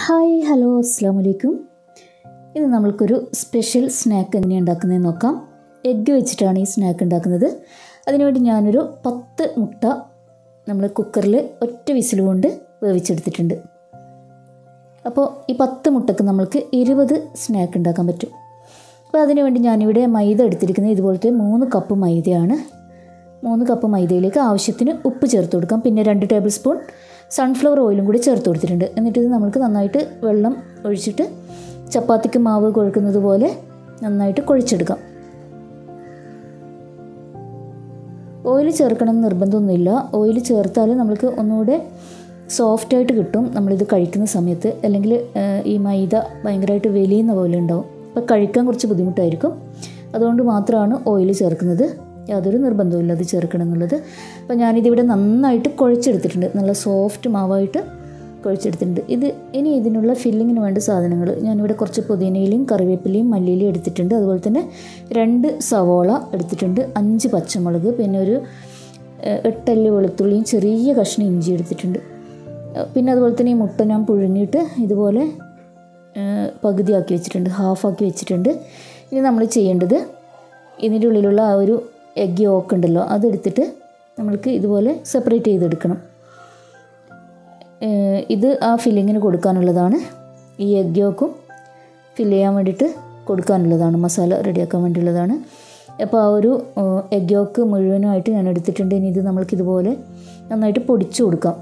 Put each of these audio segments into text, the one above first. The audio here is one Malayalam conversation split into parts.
ഹായ് ഹലോ അസ്സാം വലൈക്കും ഇന്ന് നമ്മൾക്കൊരു സ്പെഷ്യൽ സ്നാക്ക് എങ്ങനെയാണ് ഉണ്ടാക്കുന്നതെന്ന് നോക്കാം എഗ്ഗ് വെച്ചിട്ടാണ് ഈ സ്നാക്ക് ഉണ്ടാക്കുന്നത് അതിനുവേണ്ടി ഞാനൊരു പത്ത് മുട്ട നമ്മൾ കുക്കറിൽ ഒറ്റ വിസിൽ കൊണ്ട് വേവിച്ചെടുത്തിട്ടുണ്ട് അപ്പോൾ ഈ പത്ത് മുട്ടക്ക് നമ്മൾക്ക് ഇരുപത് സ്നാക്ക് ഉണ്ടാക്കാൻ പറ്റും അപ്പോൾ അതിനുവേണ്ടി ഞാനിവിടെ മൈദ എടുത്തിരിക്കുന്നത് ഇതുപോലത്തെ മൂന്ന് കപ്പ് മൈദയാണ് മൂന്ന് കപ്പ് മൈദയിലേക്ക് ആവശ്യത്തിന് ഉപ്പ് ചേർത്ത് കൊടുക്കാം പിന്നെ രണ്ട് ടേബിൾ സ്പൂൺ സൺഫ്ലവർ ഓയിലും കൂടി ചേർത്ത് കൊടുത്തിട്ടുണ്ട് എന്നിട്ട് ഇത് നമുക്ക് നന്നായിട്ട് വെള്ളം ഒഴിച്ചിട്ട് ചപ്പാത്തിക്ക് മാവ് കുഴക്കുന്നത് പോലെ നന്നായിട്ട് കുഴച്ചെടുക്കാം ഓയിൽ ചേർക്കണം എന്ന് നിർബന്ധമൊന്നുമില്ല ഓയിൽ ചേർത്താൽ നമ്മൾക്ക് ഒന്നുകൂടെ സോഫ്റ്റായിട്ട് കിട്ടും നമ്മളിത് കഴിക്കുന്ന സമയത്ത് അല്ലെങ്കിൽ ഈ മൈദ ഭയങ്കരമായിട്ട് വെലിയുന്ന പോലെ ഉണ്ടാവും അപ്പോൾ കഴിക്കാൻ കുറച്ച് ബുദ്ധിമുട്ടായിരിക്കും അതുകൊണ്ട് മാത്രമാണ് ഓയിൽ ചേർക്കുന്നത് യാതൊരു നിർബന്ധവുമില്ല അത് ചേർക്കണം എന്നുള്ളത് അപ്പോൾ ഞാനിതിവിടെ നന്നായിട്ട് കുഴച്ചെടുത്തിട്ടുണ്ട് നല്ല സോഫ്റ്റ് മാവായിട്ട് കുഴച്ചെടുത്തിട്ടുണ്ട് ഇത് ഇനി ഇതിനുള്ള ഫില്ലിങ്ങിന് വേണ്ട സാധനങ്ങൾ ഞാനിവിടെ കുറച്ച് പുതിനയിലയും കറിവേപ്പിലയും മല്ലിയിലയും എടുത്തിട്ടുണ്ട് അതുപോലെ തന്നെ രണ്ട് സവോള എടുത്തിട്ടുണ്ട് അഞ്ച് പച്ചമുളക് പിന്നെ ഒരു എട്ടല്ലി വെളുത്തുള്ളിയും ചെറിയ കഷ്ണം ഇഞ്ചി എടുത്തിട്ടുണ്ട് പിന്നെ അതുപോലെ തന്നെ ഈ മുട്ട ഞാൻ പുഴുങ്ങിയിട്ട് ഇതുപോലെ പകുതിയാക്കി വെച്ചിട്ടുണ്ട് ഹാഫാക്കി വെച്ചിട്ടുണ്ട് ഇനി നമ്മൾ ചെയ്യേണ്ടത് ഇതിൻ്റെ ഉള്ളിലുള്ള ആ ഒരു എഗ് യോക്ക് ഉണ്ടല്ലോ അതെടുത്തിട്ട് നമ്മൾക്ക് ഇതുപോലെ സെപ്പറേറ്റ് ചെയ്തെടുക്കണം ഇത് ആ ഫില്ലിങ്ങിന് കൊടുക്കാനുള്ളതാണ് ഈ എഗ് യോക്കും ഫില്ല് ചെയ്യാൻ വേണ്ടിയിട്ട് കൊടുക്കാനുള്ളതാണ് മസാല റെഡിയാക്കാൻ വേണ്ടിയുള്ളതാണ് അപ്പോൾ ആ ഒരു എഗ് യോക്ക് മുഴുവനുമായിട്ട് ഞാൻ എടുത്തിട്ടുണ്ട് ഇനി ഇത് നമ്മൾക്ക് ഇതുപോലെ നന്നായിട്ട് പൊടിച്ചു കൊടുക്കാം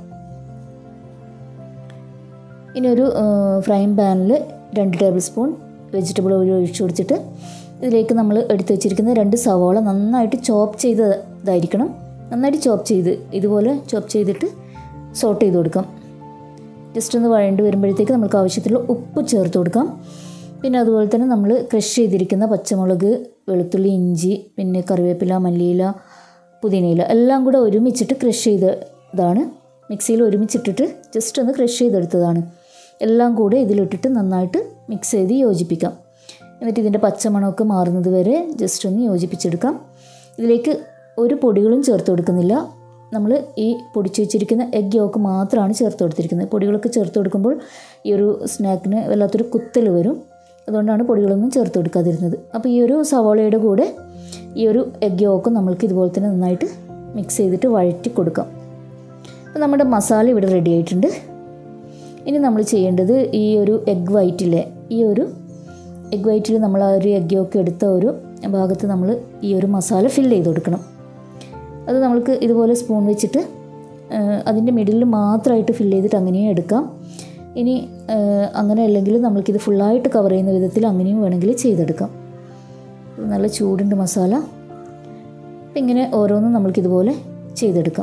ഇനി ഒരു ഫ്രൈങ് പാനിൽ രണ്ട് ടേബിൾ സ്പൂൺ വെജിറ്റബിൾ ഓയിൽ ഒഴിച്ചു കൊടുത്തിട്ട് ഇതിലേക്ക് നമ്മൾ എടുത്തു വെച്ചിരിക്കുന്ന രണ്ട് സവാള നന്നായിട്ട് ചോപ്പ് ചെയ്തതായിരിക്കണം നന്നായിട്ട് ചോപ്പ് ചെയ്ത് ഇതുപോലെ ചോപ്പ് ചെയ്തിട്ട് സോട്ട് ചെയ്ത് കൊടുക്കാം ജസ്റ്റ് ഒന്ന് വഴണ്ട് വരുമ്പോഴത്തേക്ക് നമുക്ക് ആവശ്യത്തിലുള്ള ഉപ്പ് ചേർത്ത് കൊടുക്കാം പിന്നെ അതുപോലെ തന്നെ നമ്മൾ ക്രഷ് ചെയ്തിരിക്കുന്ന പച്ചമുളക് വെളുത്തുള്ളി ഇഞ്ചി പിന്നെ കറിവേപ്പില മല്ലിയില പുതിനയില എല്ലാം കൂടെ ഒരുമിച്ചിട്ട് ക്രഷ് ചെയ്തതാണ് മിക്സിയിൽ ഒരുമിച്ചിട്ടിട്ട് ജസ്റ്റ് ഒന്ന് ക്രഷ് ചെയ്തെടുത്തതാണ് എല്ലാം കൂടെ ഇതിലിട്ടിട്ട് നന്നായിട്ട് മിക്സ് ചെയ്ത് യോജിപ്പിക്കാം എന്നിട്ട് ഇതിൻ്റെ പച്ചമണമൊക്കെ മാറുന്നത് വരെ ജസ്റ്റ് ഒന്ന് യോജിപ്പിച്ചെടുക്കാം ഇതിലേക്ക് ഒരു പൊടികളും ചേർത്ത് കൊടുക്കുന്നില്ല നമ്മൾ ഈ പൊടിച്ച് വെച്ചിരിക്കുന്ന എഗ് യോക്ക് മാത്രമാണ് ചേർത്ത് കൊടുത്തിരിക്കുന്നത് പൊടികളൊക്കെ ചേർത്ത് കൊടുക്കുമ്പോൾ ഈ ഒരു സ്നാക്കിന് വല്ലാത്തൊരു കുത്തൽ വരും അതുകൊണ്ടാണ് പൊടികളൊന്നും ചേർത്ത് കൊടുക്കാതിരുന്നത് അപ്പോൾ ഈ ഒരു സവാളയുടെ കൂടെ ഈ ഒരു എഗ് യോക്ക് നമ്മൾക്ക് ഇതുപോലെ തന്നെ നന്നായിട്ട് മിക്സ് ചെയ്തിട്ട് വഴറ്റി കൊടുക്കാം അപ്പോൾ നമ്മുടെ മസാല ഇവിടെ റെഡി ആയിട്ടുണ്ട് ഇനി നമ്മൾ ചെയ്യേണ്ടത് ഈ ഒരു എഗ് വൈറ്റിലെ ഈ ഒരു എഗ് വൈറ്റിൽ നമ്മൾ ആ ഒരു എഗ് യോക്ക് എടുത്ത ഒരു ഭാഗത്ത് നമ്മൾ ഈ ഒരു മസാല ഫില്ല് ചെയ്ത് കൊടുക്കണം അത് നമ്മൾക്ക് ഇതുപോലെ സ്പൂൺ വെച്ചിട്ട് അതിൻ്റെ മിഡിലിൽ മാത്രമായിട്ട് ഫില്ല് ചെയ്തിട്ട് അങ്ങനെയും എടുക്കാം ഇനി അങ്ങനെ അല്ലെങ്കിൽ നമ്മൾക്കിത് ഫുള്ളായിട്ട് കവർ ചെയ്യുന്ന വിധത്തിൽ അങ്ങനെയും വേണമെങ്കിൽ ചെയ്തെടുക്കാം നല്ല ചൂടുണ്ട് മസാല അപ്പം ഇങ്ങനെ ഓരോന്നും നമ്മൾക്കിതുപോലെ ചെയ്തെടുക്കാം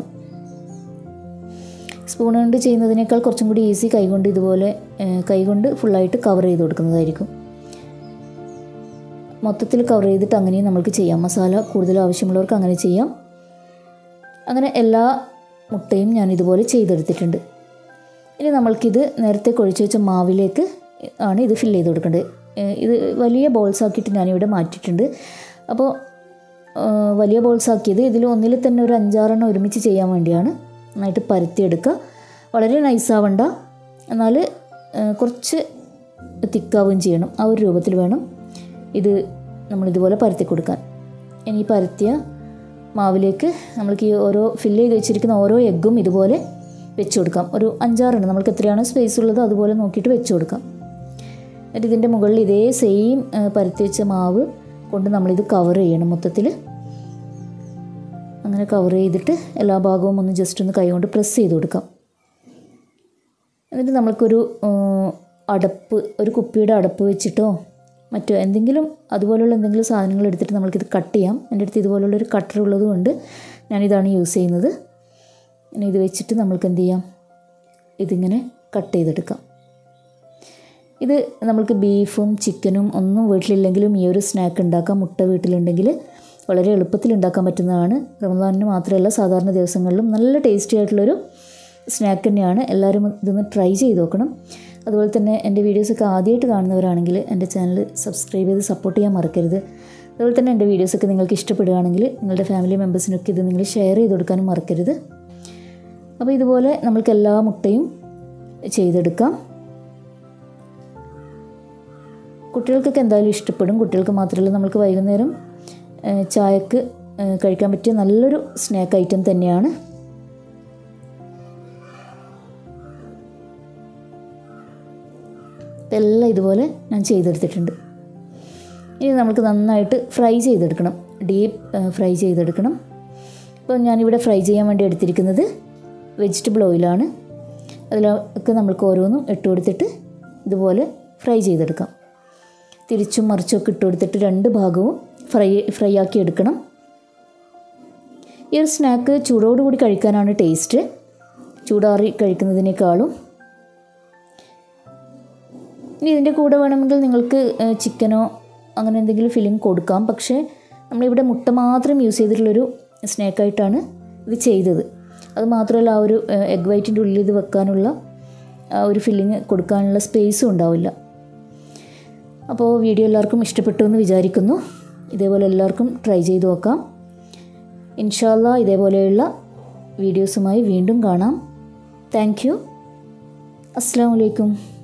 സ്പൂൺ കൊണ്ട് ചെയ്യുന്നതിനേക്കാൾ കുറച്ചും കൂടി ഈസി കൈകൊണ്ട് ഇതുപോലെ കൈകൊണ്ട് ഫുള്ളായിട്ട് കവർ ചെയ്ത് കൊടുക്കുന്നതായിരിക്കും മൊത്തത്തിൽ കവർ ചെയ്തിട്ട് അങ്ങനെയും നമുക്ക് ചെയ്യാം മസാല കൂടുതൽ ആവശ്യമുള്ളവർക്ക് അങ്ങനെ ചെയ്യാം അങ്ങനെ എല്ലാ മുട്ടയും ഞാൻ ഇതുപോലെ ചെയ്തെടുത്തിട്ടുണ്ട് ഇനി നമ്മൾക്കിത് നേരത്തെ കുഴച്ച് വെച്ച മാവിലേക്ക് ആണ് ഇത് ഫില്ല് ചെയ്ത് കൊടുക്കേണ്ടത് ഇത് വലിയ ബോൾസ് ആക്കിയിട്ട് ഞാനിവിടെ മാറ്റിയിട്ടുണ്ട് അപ്പോൾ വലിയ ബോൾസ് ആക്കിയത് ഇതിൽ ഒന്നിൽ തന്നെ ഒരു അഞ്ചാറെണ്ണം ഒരുമിച്ച് ചെയ്യാൻ വേണ്ടിയാണ് നന്നായിട്ട് പരത്തിയെടുക്കുക വളരെ നൈസാവണ്ട എന്നാൽ കുറച്ച് തിക്കാവുകയും ചെയ്യണം ആ ഒരു രൂപത്തിൽ വേണം ഇത് നമ്മളിതുപോലെ പരത്തി കൊടുക്കാൻ ഇനി പരത്തിയ മാവിലേക്ക് നമ്മൾക്ക് ഈ ഓരോ ഫില്ല് ചെയ്ത് വെച്ചിരിക്കുന്ന ഓരോ എഗ്ഗും ഇതുപോലെ വെച്ച് കൊടുക്കാം ഒരു അഞ്ചാറെണ്ണം നമുക്ക് എത്രയാണ് സ്പേസ് ഉള്ളത് അതുപോലെ നോക്കിയിട്ട് വെച്ച് കൊടുക്കാം എന്നിട്ട് ഇതിൻ്റെ മുകളിൽ ഇതേ സെയിം പരത്തി വെച്ച മാവ് കൊണ്ട് നമ്മളിത് കവർ ചെയ്യണം മൊത്തത്തിൽ അങ്ങനെ കവർ ചെയ്തിട്ട് എല്ലാ ഭാഗവും ഒന്ന് ജസ്റ്റ് ഒന്ന് കൈകൊണ്ട് പ്രസ് ചെയ്ത് കൊടുക്കാം എന്നിട്ട് നമ്മൾക്കൊരു അടപ്പ് ഒരു കുപ്പിയുടെ അടപ്പ് വെച്ചിട്ടോ മറ്റോ എന്തെങ്കിലും അതുപോലുള്ള എന്തെങ്കിലും സാധനങ്ങൾ എടുത്തിട്ട് നമ്മൾക്കിത് കട്ട് ചെയ്യാം എൻ്റെ അടുത്ത് ഇതുപോലുള്ളൊരു കട്ടർ ഉള്ളത് കൊണ്ട് ഞാനിതാണ് യൂസ് ചെയ്യുന്നത് ഇനി ഇത് വെച്ചിട്ട് നമ്മൾക്ക് എന്ത് ചെയ്യാം ഇതിങ്ങനെ കട്ട് ചെയ്തെടുക്കാം ഇത് നമ്മൾക്ക് ബീഫും ചിക്കനും ഒന്നും വീട്ടിലില്ലെങ്കിലും ഈ ഒരു സ്നാക്ക് ഉണ്ടാക്കാം മുട്ട വീട്ടിലുണ്ടെങ്കിൽ വളരെ എളുപ്പത്തിൽ ഉണ്ടാക്കാൻ പറ്റുന്നതാണ് റമദാനിന് മാത്രമല്ല സാധാരണ ദിവസങ്ങളിലും നല്ല ടേസ്റ്റി ആയിട്ടുള്ളൊരു സ്നാക്ക് തന്നെയാണ് എല്ലാവരും ഇതൊന്ന് ട്രൈ ചെയ്ത് നോക്കണം അതുപോലെ തന്നെ എൻ്റെ വീഡിയോസൊക്കെ ആദ്യമായിട്ട് കാണുന്നവരാണെങ്കിൽ എൻ്റെ ചാനൽ സബ്സ്ക്രൈബ് ചെയ്ത് സപ്പോർട്ട് ചെയ്യാൻ മറക്കരുത് അതുപോലെ തന്നെ എൻ്റെ വീഡിയോസൊക്കെ നിങ്ങൾക്ക് ഇഷ്ടപ്പെടുകയാണെങ്കിൽ നിങ്ങളുടെ ഫാമിലി മെമ്പേഴ്സിനൊക്കെ ഇത് നിങ്ങൾ ഷെയർ ചെയ്ത് കൊടുക്കാനും മറക്കരുത് അപ്പോൾ ഇതുപോലെ നമ്മൾക്ക് എല്ലാ മുട്ടയും ചെയ്തെടുക്കാം കുട്ടികൾക്കൊക്കെ എന്തായാലും ഇഷ്ടപ്പെടും കുട്ടികൾക്ക് മാത്രമല്ല നമുക്ക് വൈകുന്നേരം ആ, ചായക്ക് ആ, കഴിക്കാൻ പറ്റിയ നല്ലൊരു സ്നാക്ക് ഐറ്റം തന്നെയാണ് ഇതെല്ലാം ഇതുപോലെ ഞാൻ ചെയ്തെടുത്തിട്ടുണ്ട് ഇനി നമുക്ക് നന്നായിട്ട് ഫ്രൈ ചെയ്തെടുക്കണം ഡീപ്പ് ഫ്രൈ ചെയ്തെടുക്കണം ഇപ്പോൾ ഞാനിവിടെ ഫ്രൈ ചെയ്യാൻ വേണ്ടി എടുത്തിരിക്കുന്നത് വെജിറ്റബിൾ ഓയിലാണ് അതിലൊക്കെ നമ്മൾക്ക് ഓരോന്നും ഇട്ട് കൊടുത്തിട്ട് ഇതുപോലെ ഫ്രൈ ചെയ്തെടുക്കാം തിരിച്ചും മറിച്ചും ഒക്കെ ഇട്ട് കൊടുത്തിട്ട് രണ്ട് ഭാഗവും ഫ്രൈ ഫ്രൈ ആക്കി എടുക്കണം ഈ ഒരു സ്നാക്ക് ചൂടോടുകൂടി കഴിക്കാനാണ് ടേസ്റ്റ് ചൂടാറി കഴിക്കുന്നതിനേക്കാളും ഇനി ഇതിൻ്റെ കൂടെ വേണമെങ്കിൽ നിങ്ങൾക്ക് ഏഹ്, ചിക്കനോ അങ്ങനെ എന്തെങ്കിലും ഫില്ലിംഗ് കൊടുക്കാം പക്ഷേ നമ്മളിവിടെ മുട്ട മാത്രം യൂസ് ചെയ്തിട്ടുള്ളൊരു സ്നാക്കായിട്ടാണ് ഇത് ചെയ്തത് അത് മാത്രമല്ല ആ ഒരു എഗ് വൈറ്റിൻ്റെ ഉള്ളിൽ ഇത് വെക്കാനുള്ള ആ ഒരു ഫില്ലിങ് കൊടുക്കാനുള്ള സ്പേസും ഉണ്ടാവില്ല അപ്പോൾ വീഡിയോ എല്ലാവർക്കും ഇഷ്ടപ്പെട്ടു എന്ന് വിചാരിക്കുന്നു ഇതേപോലെ എല്ലാവർക്കും ട്രൈ ചെയ്ത് നോക്കാം ഇൻഷാല്ല ഇതേപോലെയുള്ള വീഡിയോസുമായി വീണ്ടും കാണാം താങ്ക് യു അസ്സാം വലൈക്കും